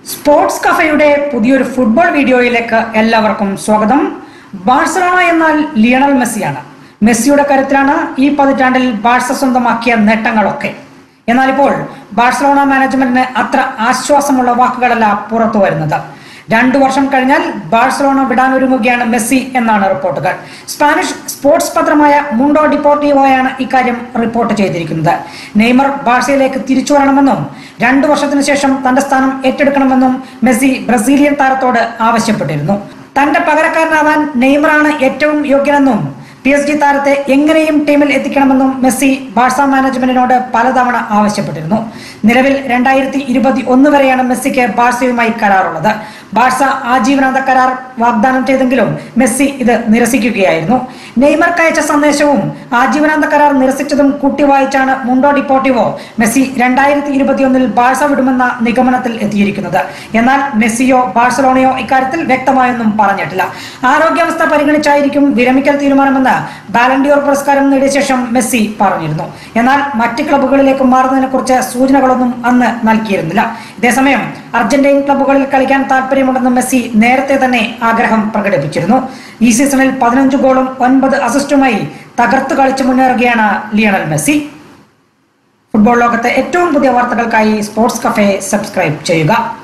sports കഫയുടെ പുതിയൊരു football വീഡിയോയിലേക്ക് എല്ലാവർക്കും സ്വാഗതം ബാഴ്സലോണ എന്നാൽ ലിയണൽ മെസ്സിയാണ് മെസ്സിയുടെ കരുത്തിലാണ് ഈ പതിറ്റാണ്ടിൽ ബാഴ്സ സ്വന്തമാക്കിയ നേട്ടങ്ങളൊക്കെ എന്നാൽ ഇപ്പോൾ ബാഴ്സലോണ മാനേജ്മെന്റിന് അത്ര ആശ്വാസമുള്ള വാക്കുകളല്ല പുറത്തു വരുന്നത് രണ്ടു വർഷം കഴിഞ്ഞാൽ ബാഴ്സലോണ വിടാനൊരുങ്ങുകയാണ് മെസ്സി എന്നാണ് റിപ്പോർട്ടുകൾ സ്പാനിഷ് സ്പോർട്സ് പത്രമായ മുണ്ടോ ഡിപ്പോർട്ടീവോയാണ് ഇക്കാര്യം റിപ്പോർട്ട് ചെയ്തിരിക്കുന്നത് നെയ്മർ ബാഴ്സയിലേക്ക് തിരിച്ചു വരണമെന്നും രണ്ടു വർഷത്തിനു ശേഷം തന്റെ സ്ഥാനം ഏറ്റെടുക്കണമെന്നും മെസ്സി ബ്രസീലിയൻ താരത്തോട് ആവശ്യപ്പെട്ടിരുന്നു തന്റെ പകരക്കാരനാവാൻ നെയ്മറാണ് ഏറ്റവും യോഗ്യനെന്നും പി എസ് ജി താരത്തെ എങ്ങനെയും ടീമിൽ എത്തിക്കണമെന്നും മെസ്സി ബാഴ്സ മാനേജ്മെന്റിനോട് പലതവണ ആവശ്യപ്പെട്ടിരുന്നു നിലവിൽ രണ്ടായിരത്തി ഇരുപത്തി ഒന്ന് വരെയാണ് മെസ്സിക്ക് ബാഴ്സയുമായി കരാറുള്ളത് ബാഴ്സ ആജീവനാന്ത കരാർ വാഗ്ദാനം ചെയ്തെങ്കിലും മെസ്സി ഇത് നിരസിക്കുകയായിരുന്നു നെയ്മർക്ക് അയച്ച സന്ദേശവും ആജീവനാന്ത കരാർ നിരസിച്ചതും കൂട്ടി വായിച്ചാണ് മുണ്ടോ ഡിപ്പോർട്ടിവോ മെസ്സി രണ്ടായിരത്തി ഇരുപത്തിയൊന്നിൽ ബാഴ്സ വിടുമെന്ന നിഗമനത്തിൽ എത്തിയിരിക്കുന്നത് എന്നാൽ മെസ്സിയോ ബാഴ്സലോണയോ ഇക്കാര്യത്തിൽ വ്യക്തമായൊന്നും പറഞ്ഞിട്ടില്ല ആരോഗ്യാവസ്ഥ പരിഗണിച്ചായിരിക്കും വിരമിക്കൽ തീരുമാനമെന്ന് ബാലൻഡിയോർ പുരസ്കാരം നേടിയ ശേഷം മെസ്സി പറഞ്ഞിരുന്നു എന്നാൽ മറ്റ് ക്ലബ്ബുകളിലേക്ക് മാറുന്നതിനെ കുറിച്ച് സൂചനകളൊന്നും അന്ന് നൽകിയിരുന്നില്ല ഇതേസമയം അർജന്റീൻ ക്ലബ്ബുകളിൽ കളിക്കാൻ താല്പര്യമുണ്ടെന്ന് മെസ്സി നേരത്തെ തന്നെ ആഗ്രഹം പ്രകടിപ്പിച്ചിരുന്നു ഈ സീസണിൽ പതിനഞ്ച് ഗോളും ഒൻപത് അസിസ്റ്റുമായി തകർത്ത് കളിച്ച് മുന്നേറുകയാണ് ലിയണൽ മെസ്സി ഫുട്ബോൾ ലോകത്തെ ഏറ്റവും പുതിയ വാർത്തകൾക്കായി സ്പോർട്സ് കഫേ സബ്സ്ക്രൈബ് ചെയ്യുക